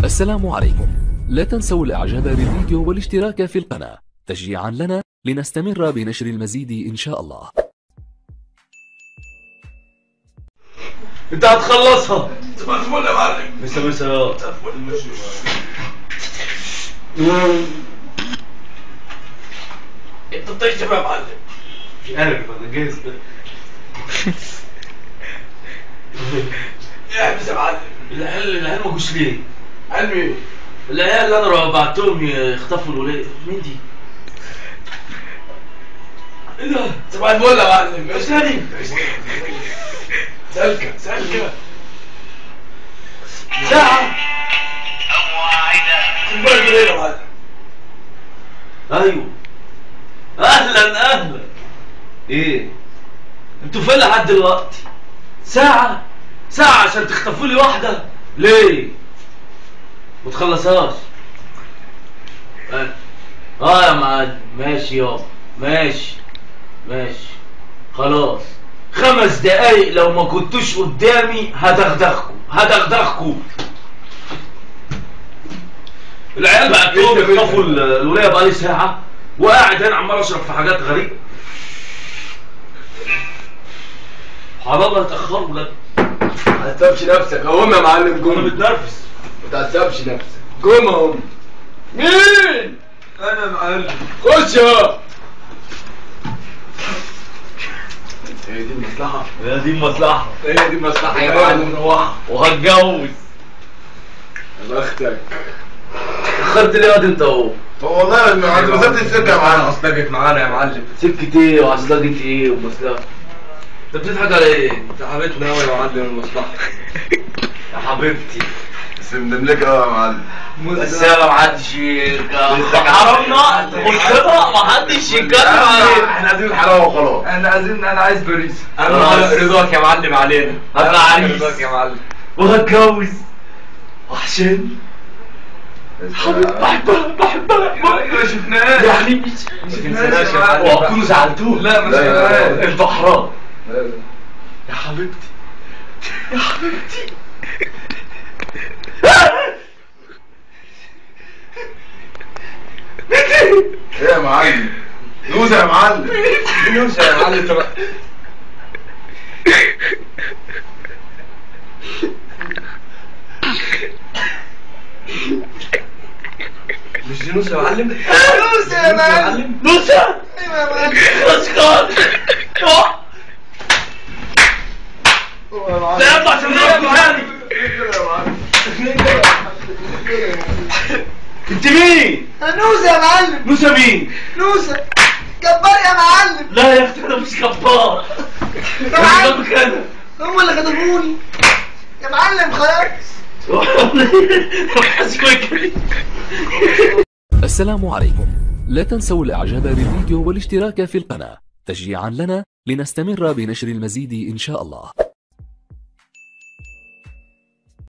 السلام عليكم لا تنسوا الاعجاب بالفيديو والاشتراك في القناة تشجيعا لنا لنستمر بنشر المزيد ان شاء الله انت هتخلصها صباح الفل يا معلم مسا مسا انت بتشرب يا معلم مش عارف انا جاهز احبس يا معلم العيال العيال ما جوش ليه؟ علمي العيال اللي انا بعتهم يخطفوا الولاد مين دي؟ ايه ده؟ صباح الفل يا معلم ايش تاني؟ سلكة سلكة ساعة تنبرد ليه يا معلم ايوه اهلا اهلا ايه؟ انتوا فين لحد دلوقتي؟ ساعة ساعة عشان تخطفوا لي واحدة ليه؟ ما تخلصهاش اه آه يا معلم ماشي يابا ماشي ماشي خلاص خمس دقايق لو ما كنتوش قدامي هدغدغكوا هدغدغكوا العيال بقى كلهم يخطفوا ال- الولايه بقالي ساعه وقاعد هنا عمال اشرب في حاجات غريبه سبحان الله اتاخروا لك ما تعتبش نفسك اهم يا معلم انا جم متنرفز ما تعتبش نفسك جم اهم مين؟ انا يا معلم خش يا هي دي المصلحة يا دي المصلحه هي دي المصلحة يا معلم روح وهتجوز يا بختك اتاخرت ليه واد انت اهو والله ما عند وزارة السكة يا معلم اصلجت معانا يا معلم سكة ايه وعصلجة ايه ومصلحة انت بتضحك على ايه؟ انت حبيتنا قوي يا معلم المصلحة يا حبيبتي بس مدملك قوي يا معلم بس يلا محدش يرجع حرامنا مصيبة محدش يتكلم علينا احنا عايزين الحلاوة وخلاص انا عايزين انا عايز باريس خلاص. رضاك يا معلم علينا هبقى عريس. رضاك يا معلم وهتجوز وحشاني حبيبتي بحبها بحبها ما شفناهاش يعني مش ما شفناهاش يا معلم واكونوا زعلتوه لا ما لا يا شفناهاش انتوا حرام لا، لا. يا حبيبتي يا حبيبتي ايه يا معلم نوزة يا معلم نوسة يا معلم طب مش دي نوسة يا معلم نوسة يا معلم نوسة اسكت لا يطلع عشان نضرب تاني انت مين؟ نوسة يا معلم نوسة مين؟ نوسة جبار يا معلم لا يا اختي انا مش كبار يا معلم انا كده هم اللي خطفوني يا معلم خلاص السلام عليكم لا تنسوا الاعجاب بالفيديو والاشتراك في القناة تشجيعا لنا لنستمر بنشر المزيد ان شاء الله